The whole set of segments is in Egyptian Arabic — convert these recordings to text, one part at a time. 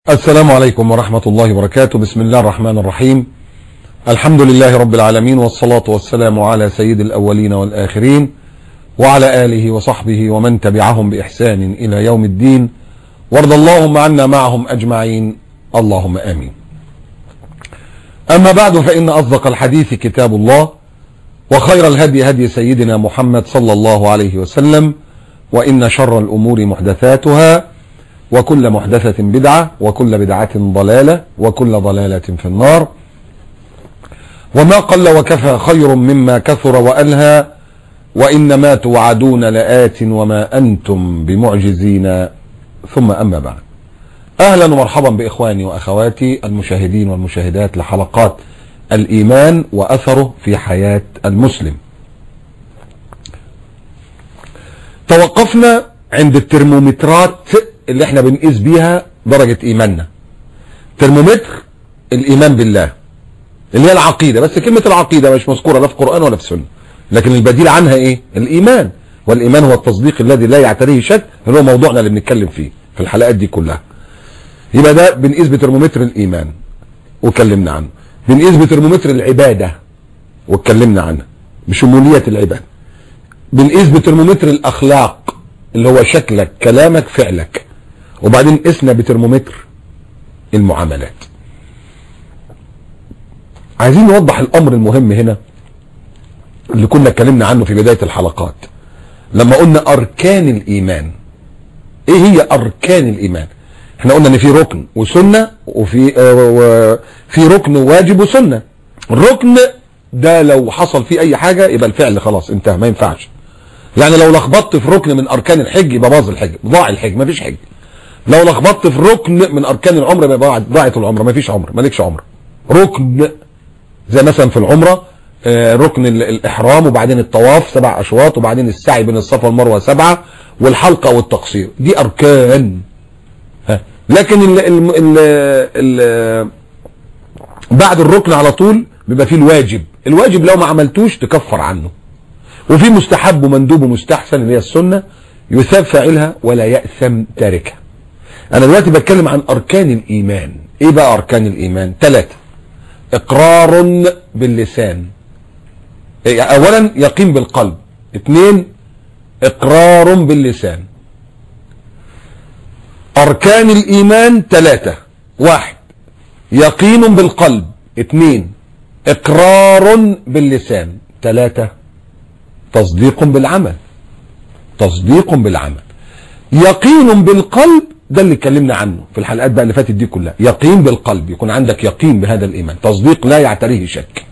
السلام عليكم ورحمة الله وبركاته بسم الله الرحمن الرحيم الحمد لله رب العالمين والصلاة والسلام على سيد الأولين والآخرين وعلى آله وصحبه ومن تبعهم بإحسان إلى يوم الدين وارض اللهم عنا معهم أجمعين اللهم آمين أما بعد فإن أصدق الحديث كتاب الله وخير الهدي هدي سيدنا محمد صلى الله عليه وسلم وإن شر الأمور محدثاتها وكل محدثة بدعة وكل بدعة ضلالة وكل ضلالة في النار وما قل وكفى خير مما كثر وألهى وإنما توعدون لآت وما أنتم بمعجزين ثم أما بعد أهلا ومرحبا بإخواني وأخواتي المشاهدين والمشاهدات لحلقات الإيمان وأثره في حياة المسلم توقفنا عند الترمومترات اللي احنا بنقيس بيها درجة ايماننا ترمومتر الايمان بالله اللي هي العقيدة بس كلمة العقيدة مش مذكورة لا في قرآن ولا في سنة لكن البديل عنها ايه الايمان والايمان هو التصديق الذي لا يعتريه شك اللي هو موضوعنا اللي بنتكلم فيه في الحلقات دي كلها يبقى ده بنقيس بترمومتر الايمان واتكلمنا عنه بنقيس بترمومتر العبادة واتكلمنا عنها بشمولية العبادة بنقيس بترمومتر الاخلاق اللي هو شكلك كلامك فعلك وبعدين قسنا بترمومتر المعاملات عايزين نوضح الامر المهم هنا اللي كنا اتكلمنا عنه في بداية الحلقات لما قلنا اركان الايمان ايه هي اركان الايمان احنا قلنا ان في ركن وسنة وفي اه في ركن واجب وسنة الركن ده لو حصل فيه اي حاجة يبقى الفعل خلاص انتهى ما ينفعش يعني لو لخبطت في ركن من اركان الحج يبقى باظ الحج ضاع الحج مفيش حج لو لخبطت في ركن من اركان العمره يبقى ضاعت العمره مفيش عمره مالكش عمره ركن زي مثلا في العمره آه ركن الاحرام وبعدين الطواف سبع اشواط وبعدين السعي بين الصفا والمروه سبعه والحلقه والتقصير دي اركان ها لكن ال ال ال ال بعد الركن على طول بيبقى فيه الواجب الواجب لو ما عملتوش تكفر عنه وفي مستحب ومندوب ومستحسن اللي هي السنة يثاب فاعلها ولا يأثم تاركها انا دلوقتي بتكلم عن اركان الايمان ايه بقى اركان الايمان ثلاثة اقرار باللسان اولا يقين بالقلب اثنين اقرار باللسان اركان الايمان ثلاثة واحد يقين بالقلب اثنين اقرار باللسان ثلاثة تصديق بالعمل تصديق بالعمل يقين بالقلب ده اللي اتكلمنا عنه في الحلقات بقى اللي فاتت دي كلها يقين بالقلب يكون عندك يقين بهذا الايمان تصديق لا يعتريه شك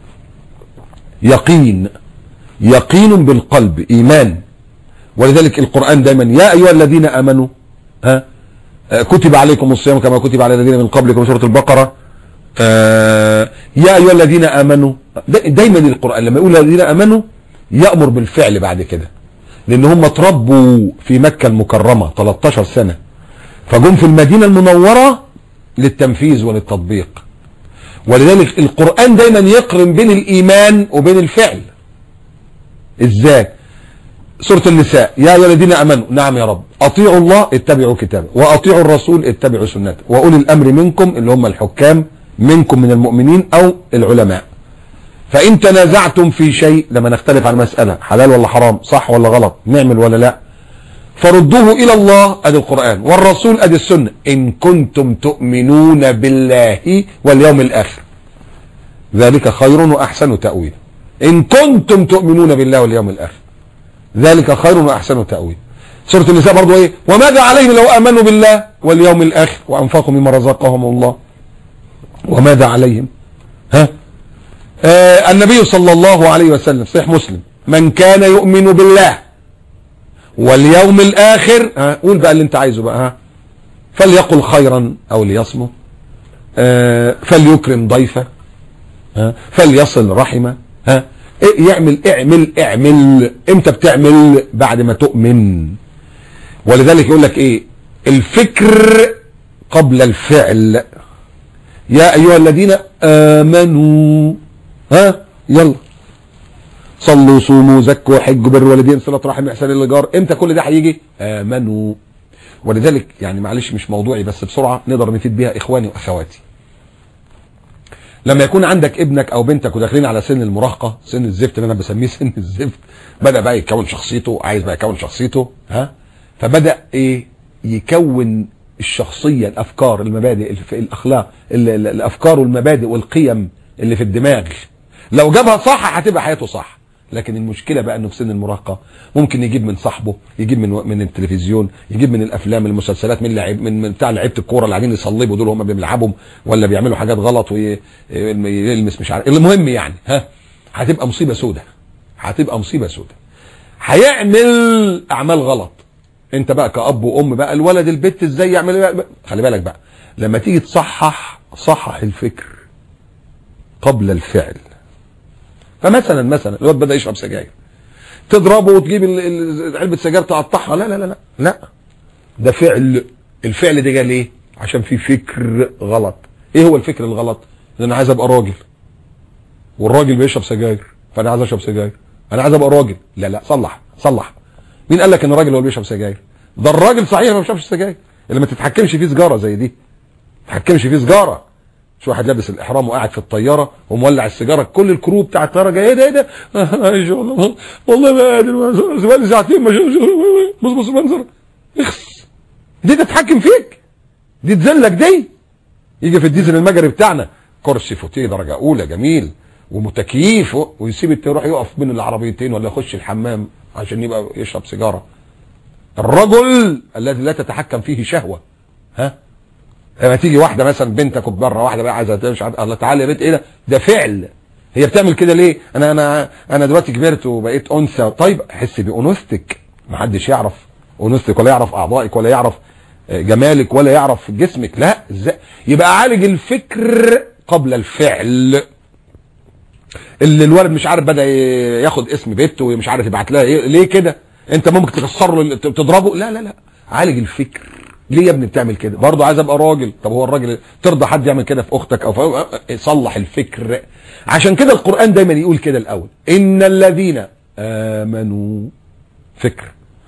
يقين يقين بالقلب ايمان ولذلك القرآن دايما يا ايها الذين امنوا ها كتب عليكم الصيام كما كتب على الذين من قبلكم سورة البقرة آه يا ايها الذين امنوا دايما القرآن لما يقول الذين امنوا يأمر بالفعل بعد كده لان هم اتربوا في مكة المكرمة 13 سنة فجم في المدينة المنورة للتنفيذ وللتطبيق ولذلك القرآن دايما يقرن بين الايمان وبين الفعل ازاي سورة النساء يا ايها الذين امنوا نعم يا رب اطيعوا الله اتبعوا كتابه واطيعوا الرسول اتبعوا سنته واولي الامر منكم اللي هم الحكام منكم من المؤمنين او العلماء فإن تنازعتم في شيء لما نختلف عن مسألة حلال ولا حرام صح ولا غلط نعمل ولا لا فردوه إلى الله أدي القرآن والرسول أدي السنة إن كنتم تؤمنون بالله واليوم الآخر ذلك خير وأحسن تأويل إن كنتم تؤمنون بالله واليوم الآخر ذلك خير وأحسن تأويل سورة النساء برضو إيه وماذا عليهم لو آمنوا بالله واليوم الآخر وأنفقوا مما رزقهم الله وماذا عليهم ها آه النبي صلى الله عليه وسلم صحيح مسلم من كان يؤمن بالله واليوم الآخر ها قول بقى اللي انت عايزه بقى ها فليقل خيرا أو ليصمت آه فليكرم ضيفه ها فليصل رحمه ها إيه يعمل اعمل اعمل امتى بتعمل بعد ما تؤمن ولذلك يقول لك ايه الفكر قبل الفعل يا ايها الذين امنوا ها يلا صلوا صوموا زكوا حجوا بروا والدين صلة رحم احسان الجار امتى كل ده هيجي امنوا ولذلك يعني معلش مش موضوعي بس بسرعة نقدر نفيد بيها إخواني وأخواتي لما يكون عندك ابنك او بنتك وداخلين على سن المراهقه سن الزفت اللي انا بسميه سن الزفت بدا بقى يكون شخصيته عايز بقى يكون شخصيته ها فبدا ايه يكون الشخصيه الافكار المبادئ الف- الاخلاق ال- ال- الافكار والمبادئ والقيم اللي في الدماغ لو جابها صح هتبقى حياته صح لكن المشكله بقى انه في سن المراهقه ممكن يجيب من صاحبه يجيب من من التلفزيون يجيب من الافلام المسلسلات من لعيب من, من بتاع لعيبه الكوره اللي قاعدين يصلبوا دول هم بيلعبهم ولا بيعملوا حاجات غلط ويلمس مش عارف المهم يعني ها هتبقى مصيبه سودة هتبقى مصيبه سودة هيعمل اعمال غلط انت بقى كاب وام بقى الولد البت ازاي يعمل إيه بقى؟ خلي بالك بقى لما تيجي تصحح صحح الفكر قبل الفعل فمثلا مثلا الواد بدا يشرب سجاير تضربه وتجيب ال- ال- علبه سجاير تقطعها لا لا لا لا لا ده فعل الفعل ده جه ليه عشان في فكر غلط ايه هو الفكر الغلط ان انا عايز ابقى راجل والراجل بيشرب سجاير فانا عايز اشرب سجاير انا عايز ابقى راجل لا لا صلح صلح مين قال لك ان الراجل هو اللي بيشرب سجاير ده الراجل صحيح ما بيشربش سجاير اللي ما تتحكمش فيه سجاره زي دي ما تتحكمش فيه سجاره شو واحد لابس الاحرام وقاعد في الطياره ومولع السيجاره كل الكرو بتاع الطياره جاي ايه ده ايه ده ايش والله والله ما قادر بقالي ساعتين ما شو- بص بص المنظر اخس دي تتحكم فيك دي تذلك دي يجي في الديزل المجري بتاعنا كرسي فوتيه درجه اولى جميل ومتكييف و- ويسيب الت- يروح يقف بين العربيتين ولا يخش الحمام عشان يبقى يشرب سيجاره الرجل الذي لا تتحكم فيه شهوه ها لما تيجي واحده مثلا بنتك بره واحده بقى عايزه مش عارف الله تعالى يا بنت ايه ده ده فعل هي بتعمل كده ليه انا انا انا دلوقتي كبرت وبقيت انثى طيب حس بانوثتك محدش يعرف انوثتك ولا يعرف اعضائك ولا يعرف آه، جمالك ولا يعرف جسمك لا ازاي يبقى عالج الفكر قبل الفعل اللي الولد مش عارف بدا ي- ياخد اسم بنته ومش عارف يبعت لها ايه ليه كده انت ممكن تكسر له ال- تضربه لا لا لا عالج الفكر ليه يا ابني بتعمل كده برضه عايز ابقى راجل طب هو الراجل ترضى حد يعمل كده في اختك او في صلح الفكر عشان كده القران دايما يقول كده الاول ان الذين امنوا فكر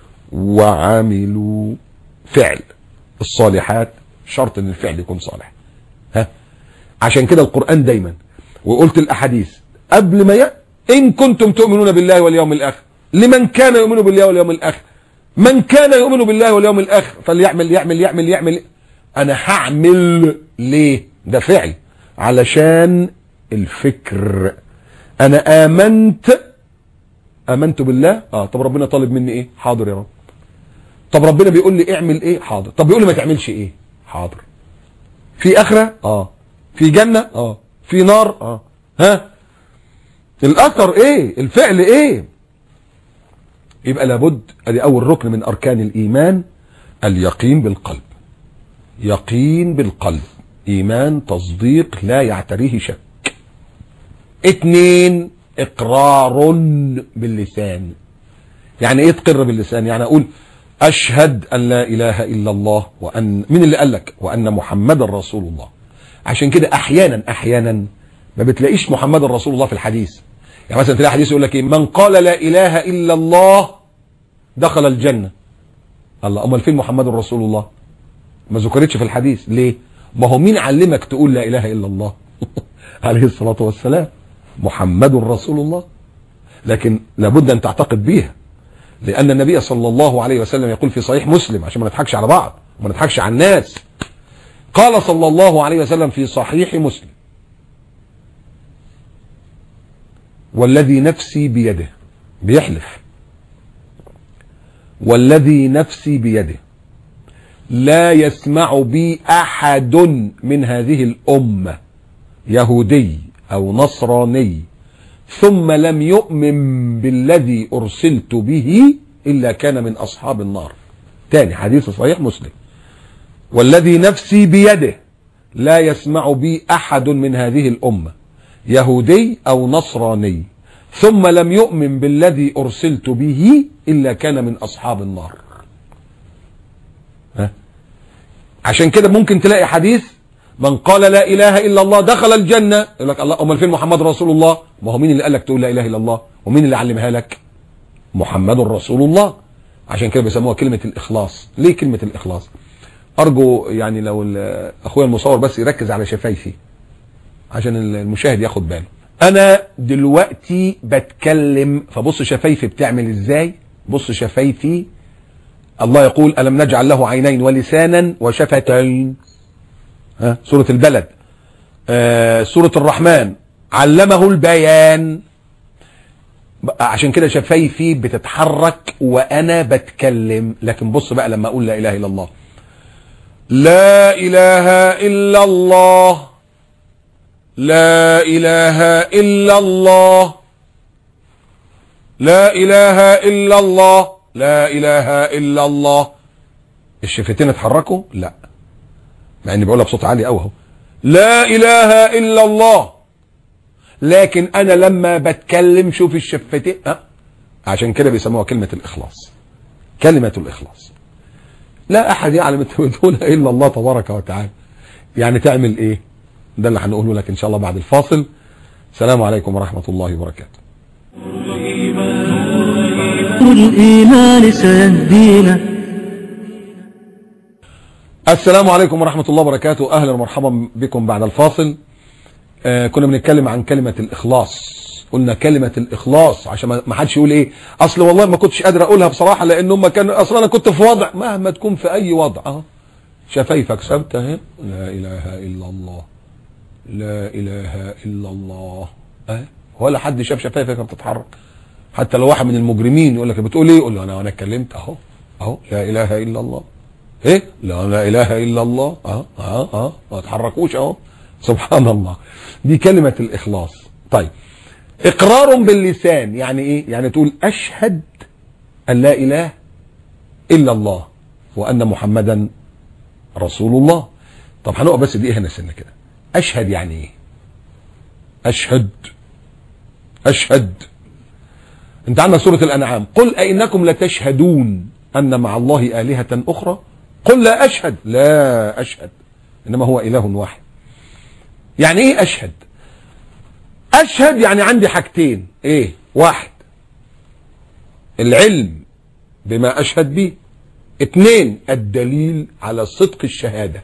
وعملوا فعل الصالحات شرط ان الفعل يكون صالح ها عشان كده القرآن دايما وقلت الأحاديث قبل ما ي... إن كنتم تؤمنون بالله واليوم الآخر لمن كان يؤمن بالله واليوم الآخر من كان يؤمن بالله واليوم الآخر فليعمل يعمل يعمل يعمل أنا هعمل ليه ده فعل علشان الفكر أنا آمنت آمنت بالله آه طب ربنا طالب مني إيه حاضر يا رب طب ربنا بيقول لي اعمل إيه حاضر طب بيقول لي ما تعملش إيه حاضر في اخره اه في جنه اه في نار اه ها الاثر ايه الفعل ايه يبقى لابد ادي اول ركن من اركان الايمان اليقين بالقلب يقين بالقلب ايمان تصديق لا يعتريه شك اتنين اقرار باللسان يعني ايه تقر باللسان يعني اقول اشهد ان لا اله الا الله وان مين اللي قال لك وان محمدا رسول الله عشان كده احيانا احيانا ما بتلاقيش محمد رسول الله في الحديث يعني مثلا تلاقي حديث يقول لك ايه من قال لا اله الا الله دخل الجنه الله امال فين محمد رسول الله ما ذكرتش في الحديث ليه ما هو مين علمك تقول لا اله الا الله عليه الصلاه والسلام محمد رسول الله لكن لابد ان تعتقد بيها لان النبي صلى الله عليه وسلم يقول في صحيح مسلم عشان ما نضحكش على بعض وما نضحكش على الناس قال صلى الله عليه وسلم في صحيح مسلم والذي نفسي بيده بيحلف والذي نفسي بيده لا يسمع بي احد من هذه الامه يهودي او نصراني ثم لم يؤمن بالذي ارسلت به الا كان من اصحاب النار تاني حديث صحيح مسلم والذي نفسي بيده لا يسمع بي احد من هذه الامه يهودي او نصراني ثم لم يؤمن بالذي ارسلت به الا كان من اصحاب النار ها؟ عشان كده ممكن تلاقي حديث من قال لا اله الا الله دخل الجنه يقول لك الله امال فين محمد رسول الله ما هو مين اللي قال لك تقول لا اله الا الله ومين اللي علمها لك محمد رسول الله عشان كده بيسموها كلمة الإخلاص ليه كلمة الإخلاص أرجو يعني لو ال- أخويا المصور بس يركز على شفايفي عشان المشاهد ياخد باله أنا دلوقتي بتكلم فبص شفايفي بتعمل إزاي بص شفايفي الله يقول ألم نجعل له عينين ولسانا وشفتين ها سورة البلد آه سورة الرحمن علمه البيان عشان كده شفايفي بتتحرك وانا بتكلم لكن بص بقى لما اقول لا اله الا الله لا اله الا الله لا اله الا الله لا اله الا الله لا اله الا الله الشفتين اتحركوا لا مع اني بقولها بصوت عالي قوي اهو لا اله الا الله لكن انا لما بتكلم شوف الشفتين أه؟ عشان كده بيسموها كلمة الاخلاص كلمة الاخلاص لا احد يعلم انت بتقولها الا الله تبارك وتعالى يعني تعمل ايه ده اللي هنقوله لك ان شاء الله بعد الفاصل السلام عليكم ورحمة الله وبركاته الإيمان سيهدينا السلام عليكم ورحمة الله وبركاته اهلا ومرحبا بكم بعد الفاصل آه كنا بنتكلم عن كلمة الاخلاص قلنا كلمة الاخلاص عشان ما ما حدش يقول ايه اصل والله ما كنتش قادر اقولها بصراحة لان هم كانوا اصلا انا كنت في وضع مهما تكون في اي وضع اهو شفايفك ثابتة اهي لا اله الا الله لا اله الا الله اه ولا حد شاف شفايفك بتتحرك حتى لو واحد من المجرمين يقول لك بتقول ايه يقول له انا انا اتكلمت اهو اهو لا اله الا الله ايه لا لا اله الا الله اه اه اه ما تحركوش اهو سبحان الله دي كلمة الاخلاص طيب اقرار باللسان يعني ايه يعني تقول اشهد ان لا اله الا الله وان محمدا رسول الله طب هنقف بس دقيقه هنا سنه كده اشهد يعني ايه اشهد اشهد انت عندك سوره الانعام قل ائنكم لتشهدون ان مع الله الهه اخرى قل لا اشهد لا اشهد انما هو اله واحد يعني ايه اشهد اشهد يعني عندي حاجتين ايه واحد العلم بما اشهد به اتنين الدليل على صدق الشهادة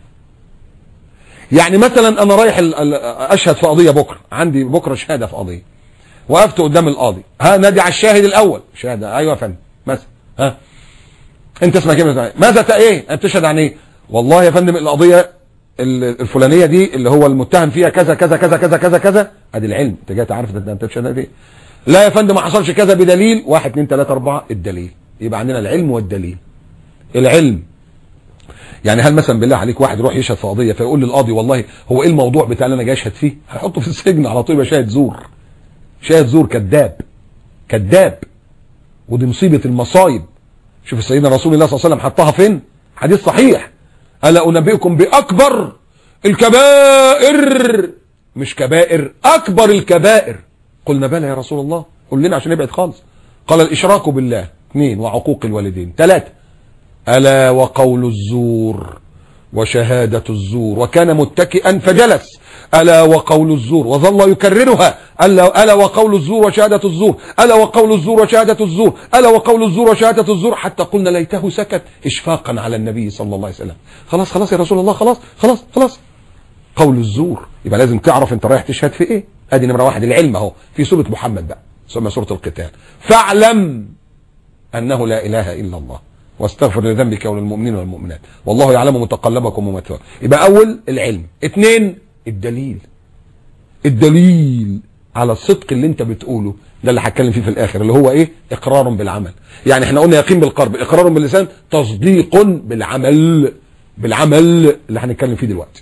يعني مثلا انا رايح ال- ال- اشهد في قضية بكرة عندي بكرة شهادة في قضية وقفت قدام القاضي ها نادي على الشاهد الاول شهادة ايوه يا فندم مثلا ها انت اسمك ايه ماذا ت- ايه انت تشهد عن ايه والله يا فندم القضية ال- الفلانية دي اللي هو المتهم فيها كذا كذا كذا كذا كذا كذا ادي العلم انت جاي تعرف ده انت تشهد ايه لا يا فندم ما حصلش كذا بدليل واحد اتنين تلاتة اربعة الدليل يبقى عندنا العلم والدليل العلم يعني هل مثلا بالله عليك واحد يروح يشهد في قضيه فيقول للقاضي والله هو ايه الموضوع بتاع اللي انا جاي اشهد فيه هيحطه في السجن على طول يبقى شاهد زور شاهد زور كذاب كذاب ودي مصيبه المصايب شوف سيدنا رسول الله صلى الله عليه وسلم حطها فين حديث صحيح الا انبئكم باكبر الكبائر مش كبائر اكبر الكبائر قلنا بلى يا رسول الله قل لنا عشان نبعد خالص قال الاشراك بالله اثنين وعقوق الوالدين ثلاثه ألا وقول الزور وشهادة الزور وكان متكئا فجلس ألا وقول الزور وظل يكررها ألا, ألا وقول الزور وشهادة الزور ألا وقول الزور وشهادة الزور ألا وقول الزور وشهادة الزور حتى قلنا ليته سكت إشفاقا على النبي صلى الله عليه وسلم خلاص خلاص يا رسول الله خلاص خلاص خلاص قول الزور يبقى لازم تعرف انت رايح تشهد في ايه ادي نمره واحد العلم اهو في سوره محمد بقى ثم سوره القتال فاعلم انه لا اله الا الله واستغفر لذنبك وللمؤمنين والمؤمنات والله يعلم متقلبكم ومثواكم يبقى اول العلم اثنين الدليل الدليل على الصدق اللي انت بتقوله ده اللي هتكلم فيه في الاخر اللي هو ايه اقرار بالعمل يعني احنا قلنا يقين بالقلب اقرار باللسان تصديق بالعمل بالعمل اللي هنتكلم فيه دلوقتي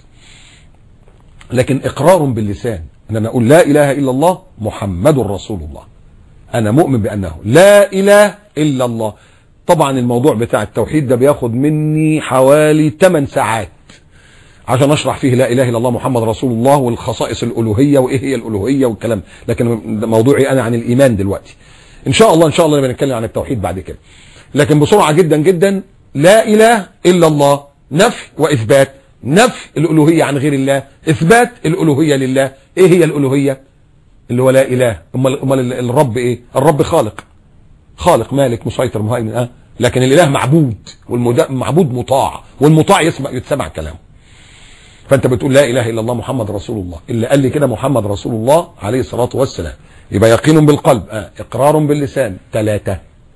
لكن اقرار باللسان ان انا اقول لا اله الا الله محمد رسول الله انا مؤمن بانه لا اله الا الله طبعا الموضوع بتاع التوحيد ده بياخد مني حوالي 8 ساعات عشان اشرح فيه لا اله الا الله محمد رسول الله والخصائص الالوهيه وايه هي الالوهيه والكلام لكن موضوعي انا عن الايمان دلوقتي ان شاء الله ان شاء الله نبقى نتكلم عن التوحيد بعد كده لكن بسرعه جدا جدا لا اله الا الله نفي واثبات نفي الالوهيه عن غير الله اثبات الالوهيه لله ايه هي الالوهيه اللي هو لا اله امال امال الرب ايه الرب خالق خالق مالك مسيطر مهيمن اه لكن الاله معبود والمعبود مطاع والمطاع يسمع يتسمع كلامه فانت بتقول لا اله الا الله محمد رسول الله اللي قال لي كده محمد رسول الله عليه الصلاه والسلام يبقى يقين بالقلب آه. اقرار باللسان ثلاثه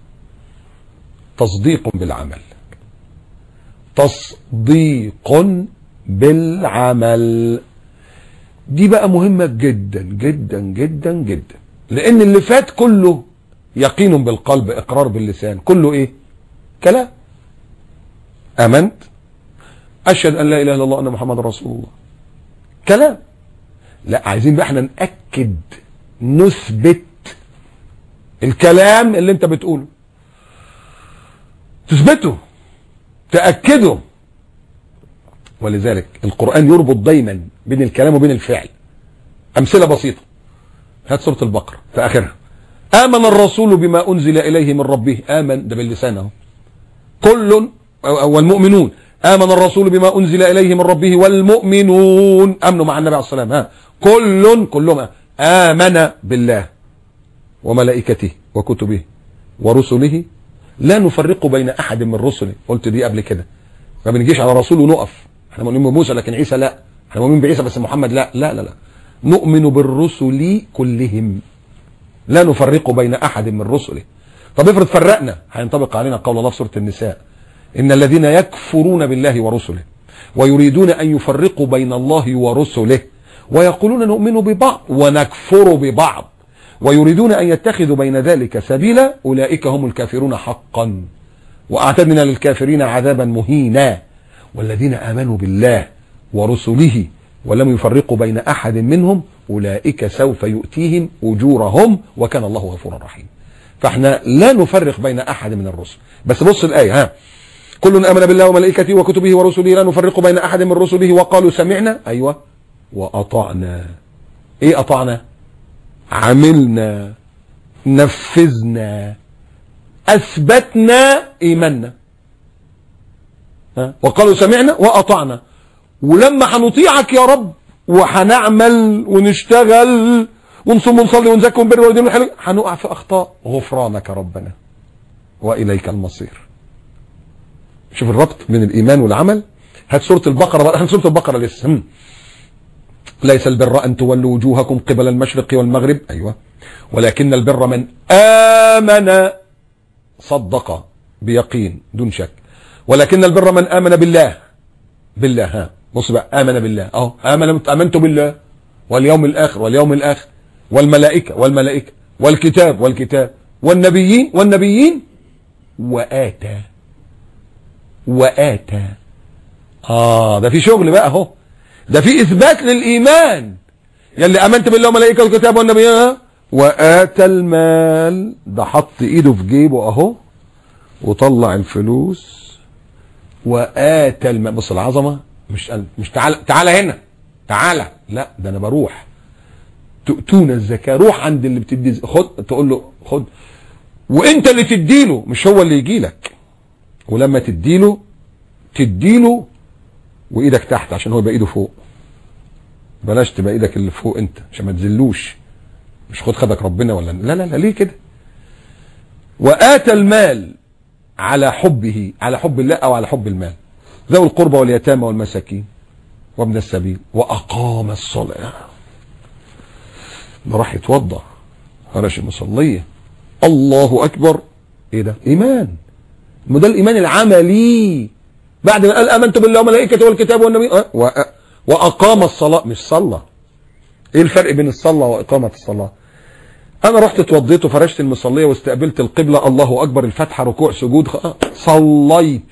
تصديق بالعمل تصديق بالعمل دي بقى مهمة جدا جدا جدا جدا لان اللي فات كله يقين بالقلب اقرار باللسان كله ايه كلام امنت اشهد ان لا اله الا الله ان محمد رسول الله كلام لا عايزين بقى احنا ناكد نثبت الكلام اللي انت بتقوله تثبته تاكده ولذلك القران يربط دايما بين الكلام وبين الفعل امثله بسيطه هات سوره البقره في اخرها امن الرسول بما انزل اليه من ربه امن ده باللسان اهو كل والمؤمنون امن الرسول بما انزل اليه من ربه والمؤمنون امنوا مع النبي عليه الصلاه والسلام ها كل كلهم امن بالله وملائكته وكتبه ورسله لا نفرق بين احد من رسله قلت دي قبل كده ما بنجيش على رسول ونقف احنا مؤمنين بموسى لكن عيسى لا احنا مؤمنين بعيسى بس محمد لا لا لا لا نؤمن بالرسل كلهم لا نفرق بين احد من رسله طب افرض فرقنا هينطبق علينا قول الله في سوره النساء ان الذين يكفرون بالله ورسله ويريدون ان يفرقوا بين الله ورسله ويقولون نؤمن ببعض ونكفر ببعض ويريدون ان يتخذوا بين ذلك سبيلا اولئك هم الكافرون حقا واعتدنا للكافرين عذابا مهينا والذين امنوا بالله ورسله ولم يفرقوا بين احد منهم اولئك سوف يؤتيهم اجورهم وكان الله غفورا رحيما فاحنا لا نفرق بين احد من الرسل بس بص الايه ها كل امن بالله وملائكته وكتبه ورسله لا نفرق بين احد من رسله وقالوا سمعنا ايوه واطعنا ايه اطعنا عملنا نفذنا اثبتنا ايماننا ها وقالوا سمعنا واطعنا ولما هنطيعك يا رب وهنعمل ونشتغل ونصوم ونصلي ونزكي ونبر والدين الحلو هنقع في اخطاء غفرانك ربنا واليك المصير شوف الربط بين الايمان والعمل هات سوره البقره بقى هات سوره البقره لسه هم. ليس البر ان تولوا وجوهكم قبل المشرق والمغرب ايوه ولكن البر من امن صدق بيقين دون شك ولكن البر من امن بالله بالله ها بص بقى امن بالله اهو امن امنت بالله واليوم الاخر واليوم الاخر والملائكه والملائكه والكتاب والكتاب والنبيين والنبيين واتى واتى اه ده في شغل بقى اهو ده في اثبات للايمان يلي امنت بالله وملائكه والكتاب والنبيين ها واتى المال ده حط ايده في جيبه اهو وطلع الفلوس واتى المال بص العظمه مش مش تعالى تعالى هنا تعالى لا ده انا بروح تؤتون الزكاه روح عند اللي بتدي خد تقول له خد وانت اللي تديله مش هو اللي يجي لك ولما تديله تديله وايدك تحت عشان هو يبقى ايده فوق بلاش تبقى ايدك اللي فوق انت عشان ما تذلوش مش خد خدك ربنا ولا لا لا لا ليه كده واتى المال على حبه على حب الله او على حب المال ذوي القربى واليتامى والمساكين وابن السبيل واقام الصلاه ده راح يتوضا فرش المصليه الله اكبر ايه ده ايمان ما ده الايمان العملي بعد ما قال امنت بالله وملائكته والكتاب والنبي أه؟ وأ- واقام الصلاه مش صلى ايه الفرق بين الصلاه واقامه الصلاه انا رحت اتوضيت وفرشت المصليه واستقبلت القبله الله اكبر الفاتحه ركوع سجود خ- صليت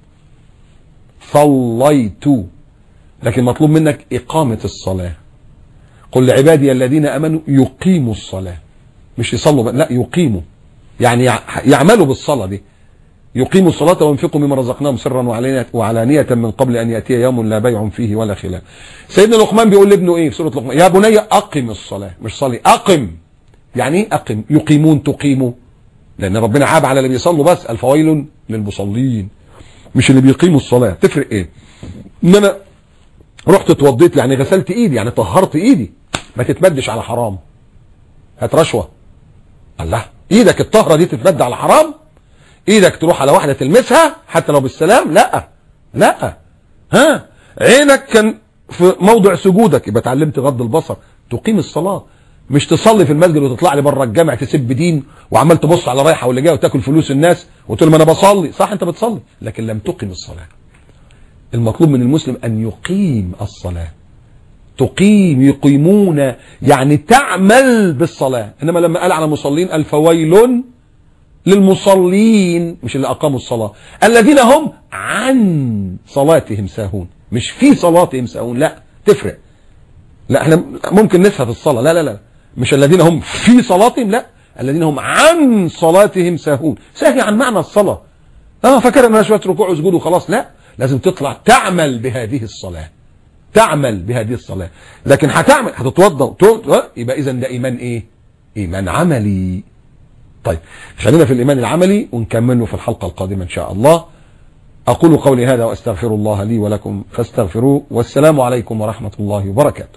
صليت لكن مطلوب منك اقامه الصلاه قل لعبادي الذين امنوا يقيموا الصلاه مش يصلوا بقى، لا يقيموا يعني يع- يعملوا بالصلاه دي يقيموا الصلاة وينفقوا مما رزقناهم سرا وعلانية, وعلانية من قبل أن يأتي يوم لا بيع فيه ولا خلاف سيدنا لقمان بيقول لابنه إيه في سورة لقمان يا بني أقم الصلاة مش صلي أقم يعني إيه أقم يقيمون تقيموا لأن ربنا عاب على اللي بيصلوا بس الفويل للمصلين مش اللي بيقيموا الصلاة تفرق إيه إن أنا رحت اتوضيت يعني غسلت إيدي يعني طهرت إيدي ما تتمدش على حرام هات رشوة الله إيدك الطهرة دي تتمد على حرام ايدك تروح على واحده تلمسها حتى لو بالسلام لا لا ها عينك كان في موضع سجودك يبقى اتعلمت غض البصر تقيم الصلاه مش تصلي في المسجد وتطلع لي بره الجامع تسب دين وعمال تبص على رايحه واللي جايه وتاكل فلوس الناس وتقول ما انا بصلي صح انت بتصلي لكن لم تقم الصلاه المطلوب من المسلم ان يقيم الصلاه تقيم يقيمون يعني تعمل بالصلاه انما لما قال على مصلين قال فويل للمصلين مش اللي اقاموا الصلاه الذين هم عن صلاتهم ساهون مش في صلاتهم ساهون لا تفرق لا احنا ممكن نسهى في الصلاه لا لا لا مش الذين هم في صلاتهم لا الذين هم عن صلاتهم ساهون ساهي عن معنى الصلاه اه فاكر انها شويه ركوع وسجود وخلاص لا لازم تطلع تعمل بهذه الصلاه تعمل بهذه الصلاه لكن هتعمل هتتوضا وتقعد، يبقى اذا ده ايمان ايه ايمان عملي طيب خلينا في الايمان العملي ونكمله في الحلقه القادمه ان شاء الله اقول قولي هذا واستغفر الله لي ولكم فاستغفروه والسلام عليكم ورحمه الله وبركاته